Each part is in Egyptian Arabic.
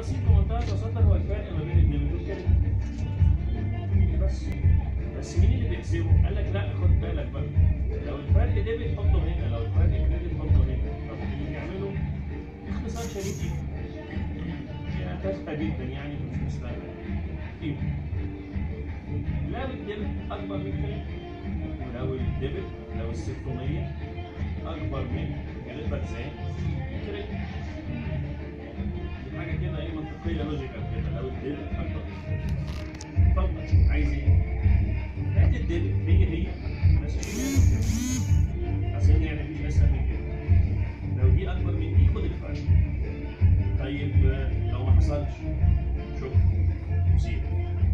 بسيط بمنتهى البساطه هو الفرق ما بين الديبت والكريدت بس بس مين اللي بيحسبه؟ قال لك لا خد بالك بقى لو الفرق ديبت حطه هنا لو الفرق كريدت حطه هنا طب اللي بيعمله اختصار شديد هي تافهه جدا يعني مش مستاهله ايه لو الديبت اكبر من الكريدت ولو الديبت لو ال 600 اكبر من كريدت زي الكريدت دي حاجه كده ايه منطقيه لوجيكال كده لو الديبت اكبر من الكريدت اتفضل عايز ايه؟ هات الديبت هي هي بس شيل عشان يعني مفيش اسهل من كده لو دي اكبر من دي خد الفرق طيب آه، لو ما حصلش شكرا مصيبه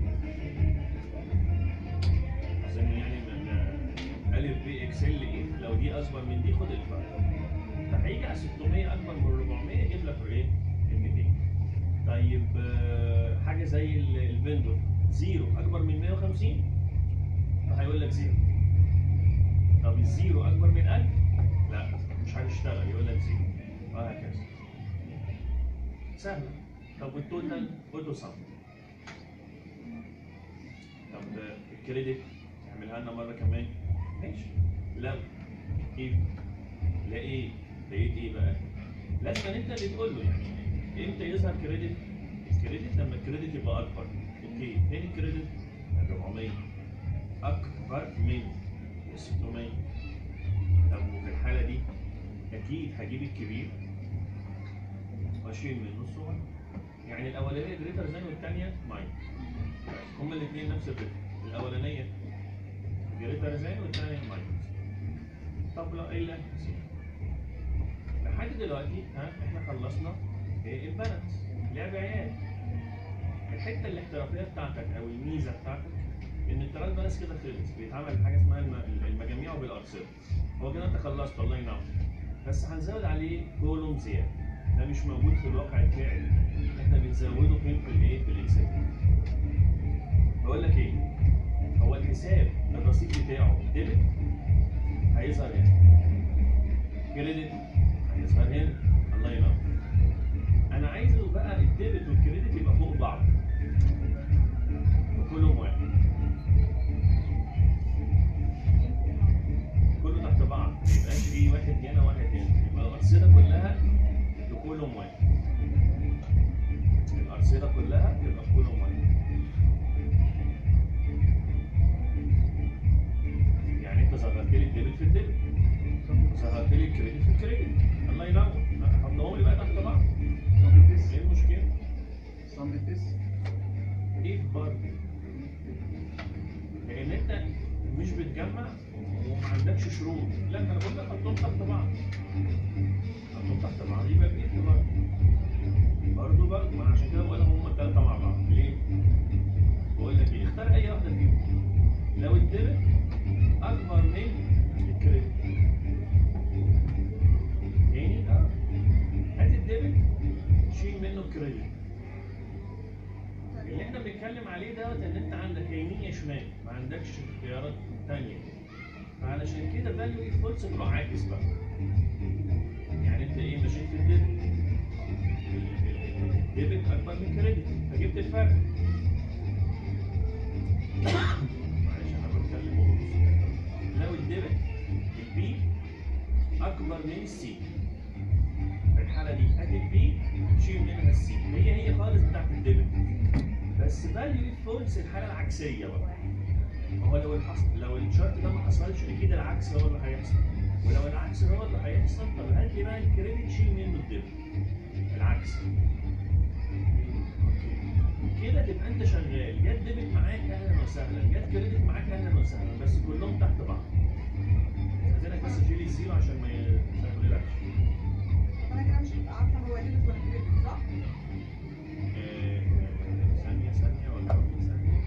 عشان يعني من الف ب اكسل ايه لو دي اصغر من دي خد الفرق فهيجي على 600 اكبر من 400 يجيب لك ايه؟ ال 200 طيب آه، حاجه زي ال- الفندور زيرو اكبر من 150 فهيقول لك زيرو طب الزيرو اكبر من 1000 لا مش هنشتغل يقول لك زيرو وهكذا سهله طب والتوتال اوتو سم طب آه، الكريدت اعملها لنا مره كمان ماشي لا كيف لا ايه لقيت ايه بقى لازم انت اللي تقول له يعني امتى يظهر كريدت الكريدت لما الكريدت يبقى اكبر اوكي فين الكريدت 400 اكبر من 600 طب وفي الحاله دي اكيد هجيب الكبير واشيل منه الصغير يعني الاولانيه جريتر زي والثانيه ماين هما الاثنين نفس الريتم الاولانيه جريتر زي والثانيه ماين طب لا ايه اللي هيحصل؟ لحد دلوقتي ها احنا خلصنا إيه البالانس لعب عيال الحته الاحترافيه بتاعتك او الميزه بتاعتك ان التراك بالانس كده خلص بيتعمل حاجه اسمها الم- المجاميع وبالارصده هو كده انت خلصت الله ينور بس هنزود عليه كولوم زياده ده مش موجود في الواقع الفعلي احنا بنزوده فين في الايه في الاكسل بقول لك ايه هو الحساب الرصيد بتاعه ديبت هيظهر هنا كريدت هيظهر هنا الله ينور انا عايزه بقى الديبت والكريدت يبقى فوق بعض وكلهم واحد كله تحت بعض ما يبقاش فيه واحد هنا واحد هنا يبقى الارصده كلها لكلهم واحد الارصده كلها تبقى في كلهم واحد يعني انت ظهرت لي الديبت في الديبت ظهرت لي الكريدت في الكريدت الله ينور حطهم لي بقى تحت بعض ايه المشكله؟ ايه برضه لان انت مش بتجمع وما عندكش شروط لا انا بقول لك حطهم تحت بعض حطهم تحت بعض يبقى بايه برضه برضه برضه ما أنا عشان كده بقول لك هم الثلاثه مع بعض ليه؟ بقول لك ايه اختار اي واحده فيهم لو الديبت اكبر من الكريدت تاني اه هات الديبت شيل منه الكريدت اللي احنا بنتكلم عليه دوت ان انت عندك يمين يا شمال ما عندكش اختيارات تانية فعلشان كده فاليو ايه فولس تروح عاكس بقى يعني انت ايه مشيت في الديبت الديبت اكبر من كريدت فجبت الفرق معلش انا بتكلم وببص. لو الديبت البي اكبر من السي في الحاله دي هات البي شيل منها السي هي هي خالص بتاعت الديبت بس فاليو فولس الحاله العكسيه بقى ما هو لو الحص... لو الشرط ده ما حصلش اكيد العكس هو اللي هيحصل ولو العكس هو اللي هيحصل طب هات لي بقى الكريدت شيل منه الديبت العكس اوكي كده تبقى انت شغال جت ديبت معاك اهلا وسهلا جت كريدت معاك اهلا وسهلا بس كلهم تحت بعض عايزينك بس تشيل الزيرو عشان ما يشغلكش انا كده مش هبقى عارفه هو ديبت ولا كريدت صح؟ آه، ثانية ثانية ولا ربع ثانية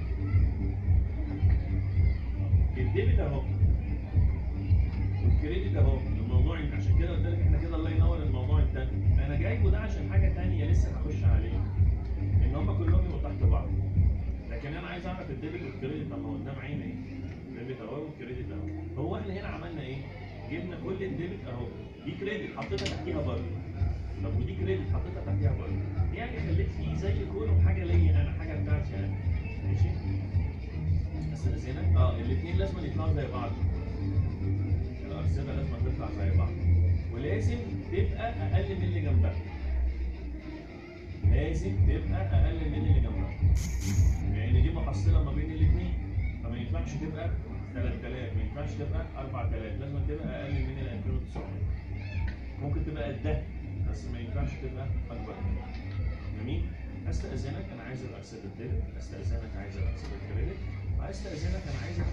الديبت اهو والكريدت اهو الموضوع عشان كده قلت لك احنا كده الله ينور الموضوع التاني انا جايبه ده عشان حاجة تانية لسه هخش عليها ان هم كلهم يبقوا تحت بعض لكن انا عايز اعرف الديبت والكريدت طب ما هو قدام عيني ايه الديبت اهو والكريدت اهو هو احنا هنا عملنا ايه؟ جبنا كل الديبت اهو دي كريدت حطيتها تحتيها برضه طب ودي كريدت حطيتها تحتيها برضه يعني خليت فيه زي كونه حاجه ليا انا حاجه بتاعتي انا ماشي استاذنك اه الاثنين لازم يطلعوا زي بعض الارصده لازم تطلع زي بعض ولازم تبقى اقل من اللي جنبها لازم تبقى اقل من اللي جنبها لان دي محصله ما بين الاثنين فما ينفعش تبقى 3000 ما ينفعش تبقى 4000 لازم تبقى اقل من ال 2900 ممكن تبقى قدها بس ما ينفعش تبقى اكبر منها جميل استاذنك انا عايز الاكسب الديبت استاذنك عايز الاكسب الكريدت واستاذنك انا عايز